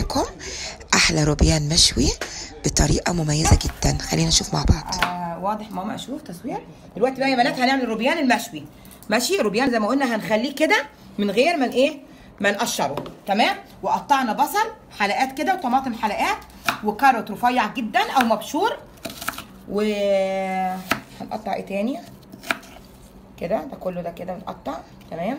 لكم احلى روبيان مشوي بطريقه مميزه جدا خلينا نشوف مع بعض آه واضح ماما اشوف تصوير دلوقتي بقى يا بنات هنعمل الروبيان المشوي ماشي الروبيان زي ما قلنا هنخليه كده من غير ما ايه ما نقشره تمام وقطعنا بصل حلقات كده وطماطم حلقات وكاروت رفيع جدا او مبشور و هنقطع ايه تاني كده ده كله ده كده بنقطع تمام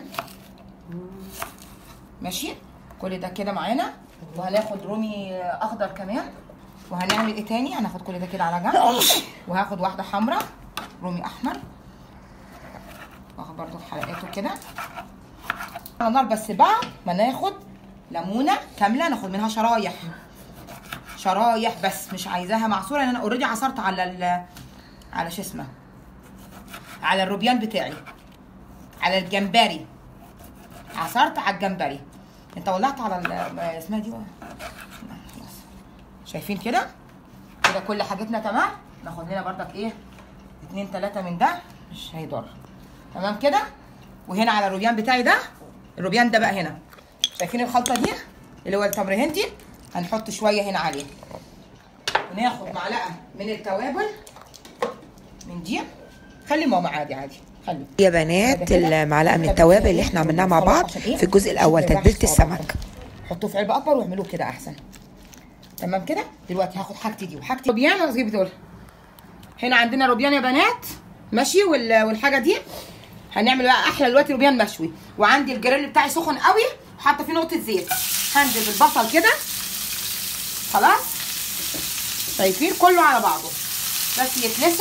ماشي كل ده كده معانا وهناخد رومي اخضر كمان وهنعمل ايه تاني هناخد كل ده كده على جنب وهاخد واحده حمراء رومي احمر واخد برضو حلقاته كده على النار بس بعد ما ناخد ليمونه كامله ناخد منها شرايح شرايح بس مش عايزاها معصوره لان انا اوريدي عصرت على ال على شو اسمه على الروبيان بتاعي على الجمبري عصرت على الجمبري انت ولعت على ال- اسمها دي بقى لا، خلاص. شايفين كده كده كل حاجتنا تمام ناخد لنا بردك ايه اتنين تلاتة من ده مش هيضر تمام كده وهنا على الروبيان بتاعي ده الروبيان ده بقى هنا شايفين الخلطه دي اللي هو التمر هندي هنحط شويه هنا عليه وناخد معلقه من التوابل من دي خلي ماما عادي عادي خلي يا بنات المعلقه من التوابل اللي احنا عملناها مع بعض في الجزء الاول تتبيله السمك حطوه في علبه اكبر واعملوه كده احسن تمام كده دلوقتي هاخد حاجتي دي وحاجتي روبيان ولا تجيبي دول هنا عندنا روبيان يا بنات ماشي وال- والحاجه دي هنعمل بقى احلى دلوقتي روبيان مشوي وعندي الجريل بتاعي سخن قوي وحاطه فيه نقطه زيت هنزل بالبصل كده خلاص شايفين كله على بعضه بس يتلسع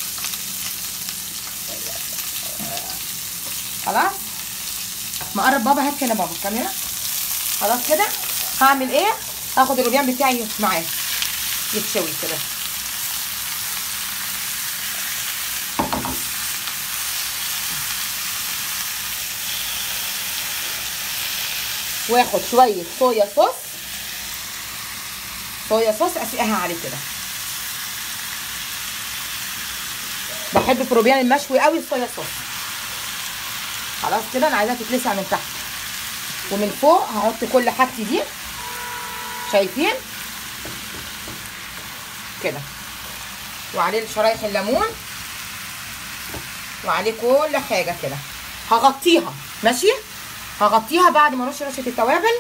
خلاص مقرب بابا هات كده بابا الكاميرا خلاص كده هعمل ايه هاخد الروبيان بتاعي معاه يتشوي كده واخد شويه صويا صوص صويا صوص اسقيها عليه كده بحب في الروبيان المشوي قوي الصويا صوص خلاص كده انا عايزاها تتلسع من تحت ومن فوق هحط كل حاجتي دي شايفين كده وعليه شرايح الليمون وعليه كل حاجه كده هغطيها ماشي هغطيها بعد ما ارش رشه التوابل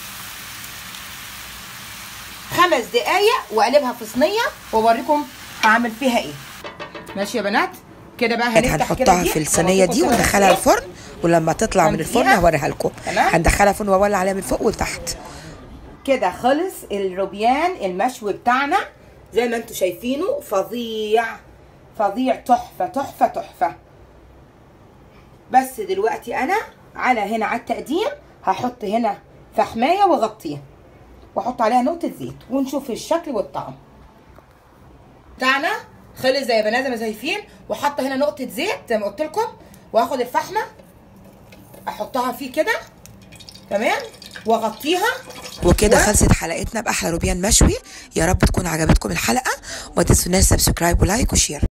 خمس دقايق واقلبها في صينيه واوريكم هعمل فيها ايه ماشي يا بنات كده بقى هنفتح كده هنحطها دي في الصينيه دي وأوريكم كده وندخلها بس الفرن ولما تطلع من الفرن هنديها. هوريها لكم تمام. هندخلها الفرن واولع عليها من فوق وتحت كده خلص الروبيان المشوي بتاعنا زي ما انتم شايفينه فظيع فظيع تحفه تحفه تحفه بس دلوقتي انا على هنا على التقديم هحط هنا فحمايه واغطيه واحط عليها نقطه زيت ونشوف الشكل والطعم بتاعنا خلص زي يا بنات زي ما شايفين وحاطه هنا نقطه زيت زي ما قلت لكم واخد الفحمه احطها فيه كده تمام واغطيها وكده و- خلصت حلقتنا باحلى روبيان مشوي يا رب تكون عجبتكم الحلقه وما تنسوناش سبسكرايب ولايك وشير